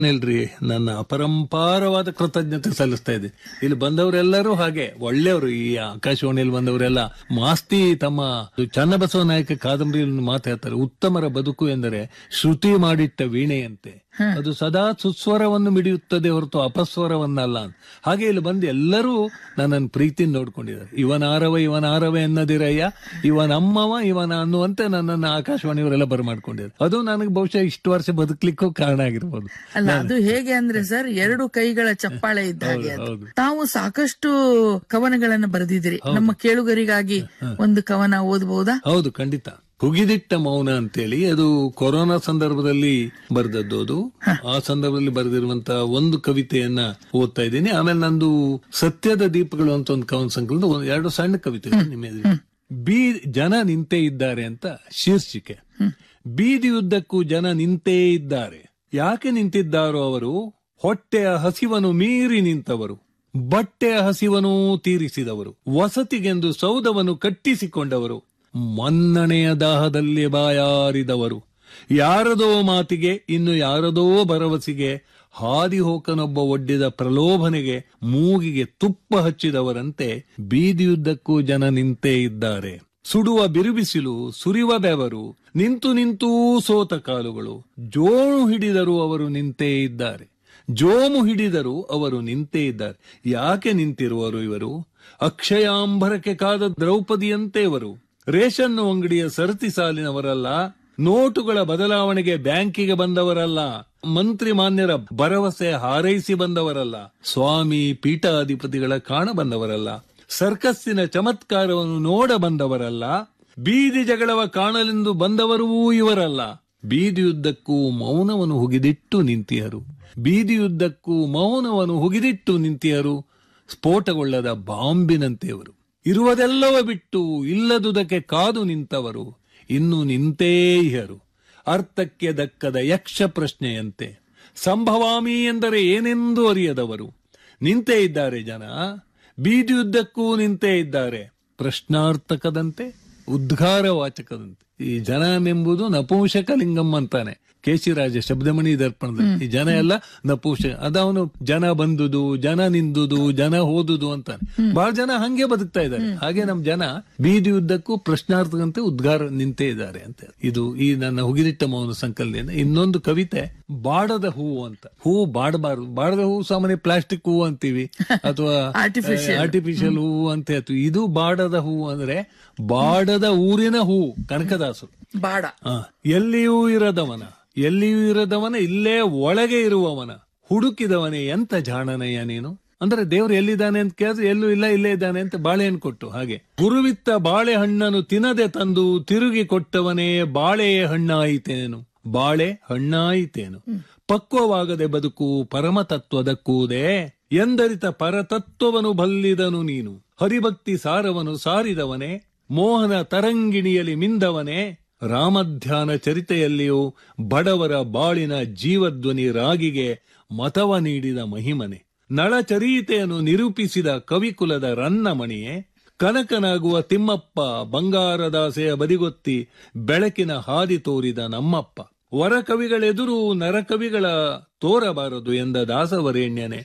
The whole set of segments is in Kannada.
ಇಲ್ರಿ ನನ್ನ ಅಪರಂಪಾರವಾದ ಕೃತಜ್ಞತೆ ಸಲ್ಲಿಸ್ತಾ ಇದ್ದೆ ಇಲ್ಲಿ ಬಂದವರೆಲ್ಲರೂ ಹಾಗೆ ಒಳ್ಳೆಯವರು ಈ ಆಕಾಶವಾಣಿಯಲ್ಲಿ ಬಂದವರೆಲ್ಲ ಮಾಸ್ತಿ ತಮ್ಮ ಚನ್ನಬಸವ ನಾಯಕ ಕಾದಂಬರಿಯನ್ನು ಮಾತಾಡ್ತಾರೆ ಉತ್ತಮರ ಬದುಕು ಎಂದರೆ ಶ್ರುತಿ ಮಾಡಿಟ್ಟ ವೀಣೆಯಂತೆ ಅದು ಸದಾ ಸುಸ್ವರವನ್ನು ಮಿಡಿಯುತ್ತದೆ ಹೊರತು ಅಪಸ್ವರವನ್ನಲ್ಲ ಅಂತ. ಹಾಗೆ ಇಲ್ಲಿ ಬಂದು ಎಲ್ಲರೂ ನನ್ನನ್ನು ಪ್ರೀತಿ ನೋಡ್ಕೊಂಡಿದ್ದಾರೆ ಇವನಾರವ ಇವನಾರವ ಎನ್ನದಿರಯ್ಯ ಇವನಮ್ಮವ ಇವನ ಅನ್ನುವಂತೆ ನನ್ನನ್ನು ಆಕಾಶವಾಣಿಯವರೆಲ್ಲ ಬರಮಾಡ್ಕೊಂಡಿದ್ದಾರೆ ಅದು ನನಗೆ ಬಹುಶಃ ಇಷ್ಟು ವರ್ಷ ಬದುಕಲಿಕ್ಕೂ ಕಾರಣ ಆಗಿರ್ಬೋದು ಅಲ್ಲ ಅದು ಹೇಗೆ ಅಂದ್ರೆ ಸರ್ ಎರಡು ಕೈಗಳ ಚಪ್ಪಾಳೆ ಇದ್ದ ಹಾಗೆ ಅದು. ಹೌದು. ತಾವು ಸಾಕಷ್ಟು ಕವನಗಳನ್ನ ಬರೆದಿದ್ದೀರಿ ನಮ್ಮ ಕೇಳುಗರಿಗಾಗಿ ಒಂದು ಕವನ ಓದಬಹುದಾ ಹೌದು ಖಂಡಿತ ಹುಗಿದಿಟ್ಟ ಮೌನ ಅಂತೇಳಿ ಅದು ಕೊರೋನಾ ಸಂದರ್ಭದಲ್ಲಿ ಬರೆದದ್ದು ಅದು ಆ ಸಂದರ್ಭದಲ್ಲಿ ಬರೆದಿರುವಂತಹ ಒಂದು ಕವಿತೆಯನ್ನ ಓದ್ತಾ ಇದ್ದೀನಿ ಆಮೇಲೆ ನಂದು ಸತ್ಯದ ದೀಪಗಳು ಅಂತ ಒಂದು ಕವನ ಸಂಕಲನದ ಒಂದು ಎರಡು ಸಣ್ಣ ಕವಿತೆ ನಿಮ್ಮ ಎದುರಿಗೆ. ಬೀ ಜನ ನಿಂತೇ ಇದ್ದಾರೆ ಅಂತ ಶೀರ್ಷಿಕೆ ಬೀದಿಯುದ್ದಕ್ಕೂ ಜನ ನಿಂತೇ ಇದ್ದಾರೆ ಯಾಕೆ ನಿಂತಿದ್ದಾರೋ ಅವರು ಹೊಟ್ಟೆಯ ಹಸಿವನ್ನು ಮೀರಿ ನಿಂತವರು ಬಟ್ಟೆಯ ಹಸಿವನೂ ತೀರಿಸಿದವರು ವಸತಿಗೆಂದು ಸೌಧವನ್ನು ಕಟ್ಟಿಸಿಕೊಂಡವರು ಮನ್ನಣೆಯ ದಾಹದಲ್ಲಿ ಬಾಯಾರಿದವರು ಯಾರದೋ ಮಾತಿಗೆ ಇನ್ನು ಯಾರದೋ ಭರವಸೆಗೆ ಹಾದಿಹೋಕನೊಬ್ಬ ಒಡ್ಡಿದ ಪ್ರಲೋಭನೆಗೆ ಮೂಗಿಗೆ ತುಪ್ಪ ಹಚ್ಚಿದವರಂತೆ ಬೀದಿಯುದ್ದಕ್ಕೂ ಜನ ನಿಂತೇ ಇದ್ದಾರೆ ಸುಡುವ ಬಿರುಬಿಸಿಲು ಸುರಿವ ಬೆವರು ನಿಂತು ನಿಂತೂ ಸೋತ ಕಾಲುಗಳು ಜೋಣು ಹಿಡಿದರೂ ಅವರು ನಿಂತೇ ಇದ್ದಾರೆ ಜೋಮು ಹಿಡಿದರೂ ಅವರು ನಿಂತೇ ಇದ್ದಾರೆ ಯಾಕೆ ನಿಂತಿರುವರು ಇವರು ಅಕ್ಷಯಾಂಬರಕ್ಕೆ ಕಾದ ದ್ರೌಪದಿಯಂತೆ ಇವರು ರೇಷನ್ ಅಂಗಡಿಯ ಸರತಿ ಸಾಲಿನವರಲ್ಲ ನೋಟುಗಳ ಬದಲಾವಣೆಗೆ ಬ್ಯಾಂಕಿಗೆ ಬಂದವರಲ್ಲ ಮಂತ್ರಿ ಮಾನ್ಯರ ಭರವಸೆ ಹಾರೈಸಿ ಬಂದವರಲ್ಲ ಸ್ವಾಮಿ ಪೀಠಾಧಿಪತಿಗಳ ಕಾಣ ಬಂದವರಲ್ಲ ಸರ್ಕಸ್ಸಿನ ಚಮತ್ಕಾರವನ್ನು ನೋಡ ಬಂದವರಲ್ಲ ಬೀದಿ ಜಗಳವ ಕಾಣಲೆಂದು ಬಂದವರೂ ಇವರಲ್ಲ ಬೀದಿಯುದ್ದಕ್ಕೂ ಮೌನವನ್ನು ಹುಗಿದಿಟ್ಟು ನಿಂತಿಯರು ಬೀದಿಯುದ್ದಕ್ಕೂ ಮೌನವನ್ನು ಹುಗಿದಿಟ್ಟು ನಿಂತಿಯರು ಸ್ಫೋಟಗೊಳ್ಳದ ಬಾಂಬಿನಂತೆಯವರು ಇರುವುದೆಲ್ಲವ ಬಿಟ್ಟು ಇಲ್ಲದುದಕ್ಕೆ ಕಾದು ನಿಂತವರು ಇನ್ನು ನಿಂತೇ ಇಹರು ಅರ್ಥಕ್ಕೆ ದಕ್ಕದ ಯಕ್ಷ ಪ್ರಶ್ನೆಯಂತೆ ಸಂಭವಾಮಿ ಎಂದರೆ ಏನೆಂದು ಅರಿಯದವರು ನಿಂತೇ ಇದ್ದಾರೆ ಜನ ಬೀದಿಯುದ್ದಕ್ಕೂ ನಿಂತೇ ಇದ್ದಾರೆ ಪ್ರಶ್ನಾರ್ಥಕದಂತೆ ಉದ್ಗಾರವಾಚಕದಂತೆ ಈ ಜನನೆಂಬುದು ನಪುಂಸಕಲಿಂಗಂ ಅಂತಾನೆ ಕೇಶಿರಾಜ ಶಬ್ದಮಣಿ ದರ್ಪಣದಲ್ಲಿ ಈ ಜನ ಎಲ್ಲ ನಪುಂಸ ಅದವನು ಜನ ಬಂದುದು ಜನ ನಿಂದುದು ಜನ ಹೋದುದು ಅಂತಾನೆ ಬಹಳ ಜನ ಹಂಗೆ ಬದುಕ್ತಾ ಇದ್ದಾರೆ ಹಾಗೆ ನಮ್ ಜನ ಬೀದಿ ಉದ್ದಕ್ಕೂ ಪ್ರಶ್ನಾರ್ಥಕಂತೆ ಉದ್ಗಾರ ನಿಂತೇ ಇದ್ದಾರೆ ಅಂತ ಇದು ಈ ನನ್ನ ಹುಗಿದಿಟ್ಟ ಮೌನ ಸಂಕಲನ ಇನ್ನೊಂದು ಕವಿತೆ ಬಾಡದ ಹೂವು ಅಂತ ಹೂವು ಬಾಡಬಾರದು ಬಾಡದ ಹೂವು ಸಾಮಾನ್ಯ ಪ್ಲಾಸ್ಟಿಕ್ ಹೂವು ಅಂತೀವಿ ಅಥವಾ Artificial. ಆರ್ಟಿಫಿಷಿಯಲ್ ಹೂವು ಅಂತ ಹೇಳ್ತೀವಿ ಇದು ಬಾಡದ ಹೂವು ಅಂದ್ರೆ ಬಾಡದ ಊರಿನ ಹೂವು ಕನಕದಾಸರು ಬಾಡ ಆ, ಎಲ್ಲಿಯೂ ಇರದವನ ಎಲ್ಲಿಯೂ ಇರದವನ ಇಲ್ಲೇ ಒಳಗೆ ಇರುವವನ ಹುಡುಕಿದವನೇ ಎಂತ ಜಾಣನಯ್ಯ ನೀನು ಅಂದ್ರೆ ದೇವ್ರು ಎಲ್ಲಿದ್ದಾನೆ ಅಂತ ಕೇಳಿದ್ರೆ ಎಲ್ಲೂ ಇಲ್ಲ ಇಲ್ಲೇ ಇದ್ದಾನೆ ಅಂತ ಬಾಳೆಹಣ್ಣು ಕೊಟ್ಟು ಹಾಗೆ ಗುರುವಿತ್ತ ಬಾಳೆಹಣ್ಣನ್ನು ತಿನ್ನದೆ ತಂದು ತಿರುಗಿ ಕೊಟ್ಟವನೇ ಬಾಳೆಯ ಹಣ್ಣಾಯಿತೇನು ಬಾಳೆ ಹಣ್ಣಾಯಿತೇನು ಪಕ್ವವಾಗದೆ ಬದುಕು ಪರಮತತ್ವದ ಕೂದೆ ಎಂದರಿತ ಪರತತ್ವವನ್ನು ಬಲ್ಲಿದನು ನೀನು ಹರಿಭಕ್ತಿ ಸಾರವನು ಸಾರಿದವನೇ ಮೋಹನ ತರಂಗಿಣಿಯಲ್ಲಿ ಮಿಂದವನೇ ರಾಮಧ್ಯಾನ ಚರಿತೆಯಲ್ಲಿಯೂ ಬಡವರ ಬಾಳಿನ ಜೀವಧ್ವನಿ ರಾಗಿಗೆ ಮತವ ನೀಡಿದ ಮಹಿಮನೆ ನಳಚರೀತೆಯನ್ನು ನಿರೂಪಿಸಿದ ಕವಿಕುಲದ ರನ್ನಮಣಿಯೇ ಕನಕನಾಗುವ ತಿಮ್ಮಪ್ಪ ಬಂಗಾರದಾಸೆಯ ಬದಿಗೊತ್ತಿ ಬೆಳಕಿನ ಹಾದಿ ತೋರಿದ ನಮ್ಮಪ್ಪ ವರಕವಿಗಳೆದುರು ನರಕವಿಗಳ ತೋರಬಾರದು ಎಂದ ದಾಸವರೇಣ್ಯನೆ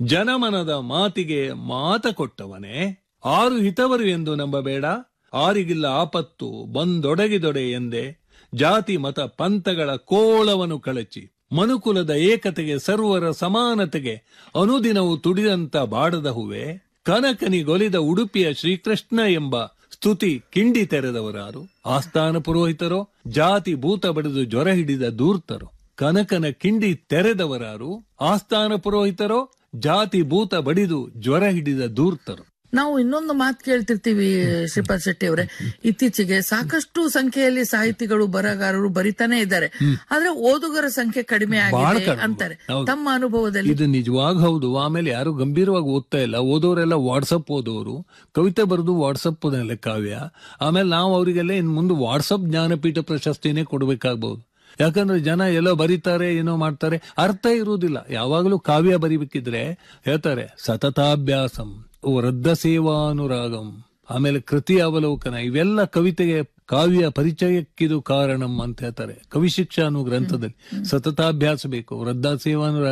ಜನಮನದ ಮಾತಿಗೆ ಮಾತ ಕೊಟ್ಟವನೇ ಆರು ಹಿತವರು ಎಂದು ನಂಬಬೇಡ ಆರಿಗಿಲ್ಲ ಆಪತ್ತು ಬಂದೊಡಗಿದೊಡೆ ಎಂದೆ ಜಾತಿ ಮತ ಪಂಥಗಳ ಕೋಳವನ್ನು ಕಳಚಿ ಮನುಕುಲದ ಏಕತೆಗೆ ಸರ್ವರ ಸಮಾನತೆಗೆ ಅನುದಿನವು ತುಡಿದಂತ ಬಾಡದ ಹೂವೆ ಕನಕನಿಗೊಲಿದ ಉಡುಪಿಯ ಶ್ರೀಕೃಷ್ಣ ಎಂಬ ಸ್ತುತಿ ಕಿಂಡಿ ತೆರೆದವರಾರು ಆಸ್ಥಾನ ಪುರೋಹಿತರೋ ಜಾತಿ ಭೂತ ಬಡಿದು ಜ್ವರ ಹಿಡಿದ ದೂರ್ತರು ಕನಕನ ಕಿಂಡಿ ತೆರೆದವರಾರು ಆಸ್ಥಾನ ಪುರೋಹಿತರೋ ಜಾತಿ ಭೂತ ಬಡಿದು ಜ್ವರ ಹಿಡಿದ ದೂರ್ತರು ನಾವು ಇನ್ನೊಂದು ಮಾತು ಕೇಳ್ತಿರ್ತೀವಿ ಶ್ರೀಪಾದ್ ಶೆಟ್ಟಿ ಅವರೇ ಇತ್ತೀಚೆಗೆ ಸಾಕಷ್ಟು ಸಂಖ್ಯೆಯಲ್ಲಿ ಸಾಹಿತಿಗಳು ಬರಹಗಾರರು ಬರಿತಾನೆ ಇದ್ದಾರೆ ಆದ್ರೆ ಓದುಗರ ಸಂಖ್ಯೆ ಕಡಿಮೆ ಬಹಳ ಆಗಿದೆ ಕಡಿಮೆ. ಅಂತಾರೆ ಹೌದು. ತಮ್ಮ ಅನುಭವದಲ್ಲಿ ಇದು ನಿಜವಾಗ ಹೌದು ಆಮೇಲೆ ಯಾರು ಗಂಭೀರವಾಗಿ ಓದ್ತಾ ಇಲ್ಲ ಓದೋರೆಲ್ಲ ವಾಟ್ಸಪ್ ಓದೋರು ಕವಿತೆ ಬರೆದು ವಾಟ್ಸಪ್ ನಲ್ಲಿ ಕಾವ್ಯ ಆಮೇಲೆ ನಾವು ಅವರಿಗೆಲ್ಲ ಇನ್ ಮುಂದೆ ವಾಟ್ಸಪ್ ಜ್ಞಾನಪೀಠ ಪ್ರಶಸ್ತಿನೇ ಕೊಡಬೇಕಾಗಬಹುದು ಯಾಕಂದ್ರೆ ಜನ ಎಲ್ಲೋ ಬರೀತಾರೆ ಏನೋ ಮಾಡ್ತಾರೆ ಅರ್ಥ ಇರುವುದಿಲ್ಲ ಯಾವಾಗಲೂ ಕಾವ್ಯ ಬರಿಬೇಕಿದ್ರೆ ಹೇಳ್ತಾರೆ ಸತತಾಭ್ಯಾಸಂ ವೃದ್ಧ ಸೇವಾನುರಾಗಂ ಆಮೇಲೆ ಕೃತಿ ಅವಲೋಕನ ಇವೆಲ್ಲ ಕವಿತೆಗೆ ಕಾವ್ಯ ಪರಿಚಯಕ್ಕಿದು ಕಾರಣಂ ಅಂತ ಹೇಳ್ತಾರೆ ಕವಿ ಶಿಕ್ಷಾ ಅನ್ನೋ ಗ್ರಂಥದಲ್ಲಿ ಸತತಾಭ್ಯಾಸ ಬೇಕು ವೃದ್ಧಾಸೇವಾನು